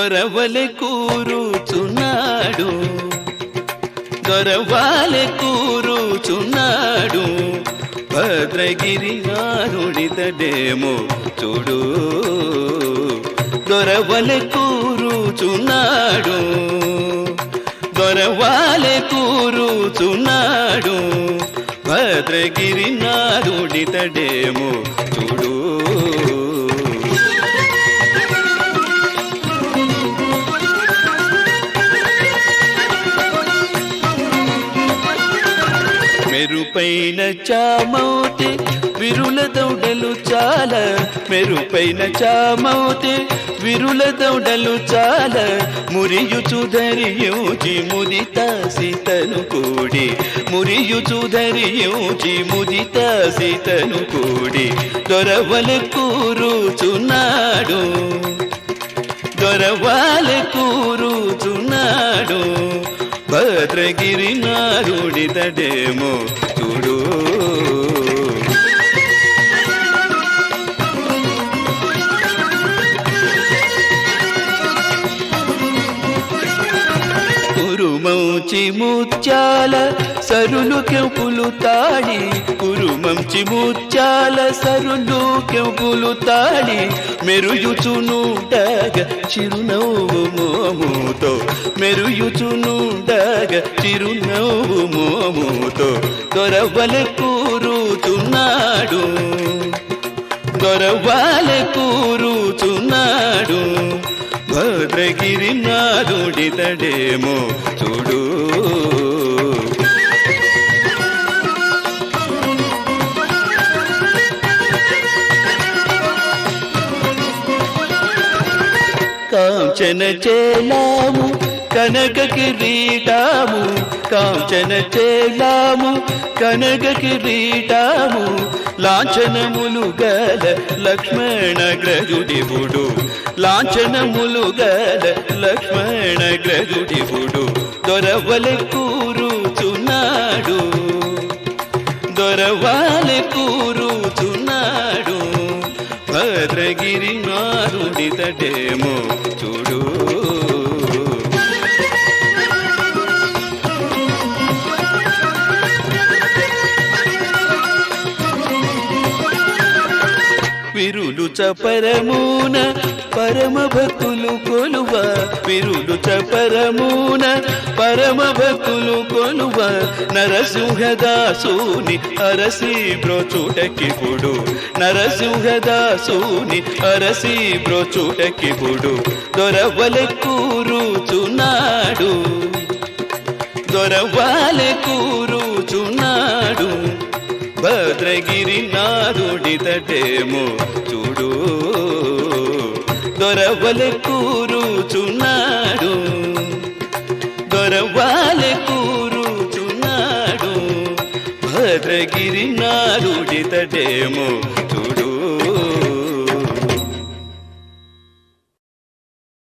దొరవలె కూరుచున్నాడు దొరవాలె కూరుచున్నాడు భద్రగిరి నారుడితడేమో చూడు దొరవలె కూరుచున్నాడు దొరవాలె కూరుచున్నాడు భద్రగిరి నారుడితడేమో చూడు మెరుపైన చామౌతే విరుల దౌడలు చాలా మెరుపైన చామౌతే విరుల దౌడలు చాలా మురియుచు ధరియూచి ముదిత సీతను కూడి మురియుచు ధరియూచి ముదిత సీతను కూడి దొరవల కూరుచున్నాడు దొరవాల కూరుచున్నాడు భద్రగిరి నారుడితడేమో చూడు కురుమౌచి ముత్యాల సరులు కెంపులు తాడి కురుమంచి ముత్యాల సరులు కెంపులు తాడి మెరుయుచునుండగ చిరునవ్వు మోముతో మెరుయుచునుండగ చిరునవ్వు మోముతో దొరవల కూరుచున్నాడు దొరవాల కూరుచున్నాడు భద్రగిరి నాదుడితడేమో చూడు కాంచన చేలాము కనక కిరీటాము కాంచన చేలాము కనక కిరీటాము లాంఛనములు గల లక్ష్మణ గ్రజుడివుడు లాంఛనములు గల లక్ష్మణ గ్రజుడివుడు దొరవల కూరుచున్నాడు దొరవాల కూరుచున్నాడు భద్రగిరి నారుడితడేమో చూడు విరులు చపరమున పరమ భక్తులు కొలువ విరులు చపరమున పరమ భక్తులు కొలువ నరసింహదాసుని అరసి బ్రోచుటకిపుడు నరసింహదాసుని అరసి బ్రోచుటకిపుడు దొరవల కూరుచున్నాడు దొరవాల కూరుచున్నాడు భద్రగిరి నాదుడితటేమో చూడు దొరవల కూరుచున్నాడు దొరవాల కూరుచున్నాడు భద్రగిరి నాదుడితటేమో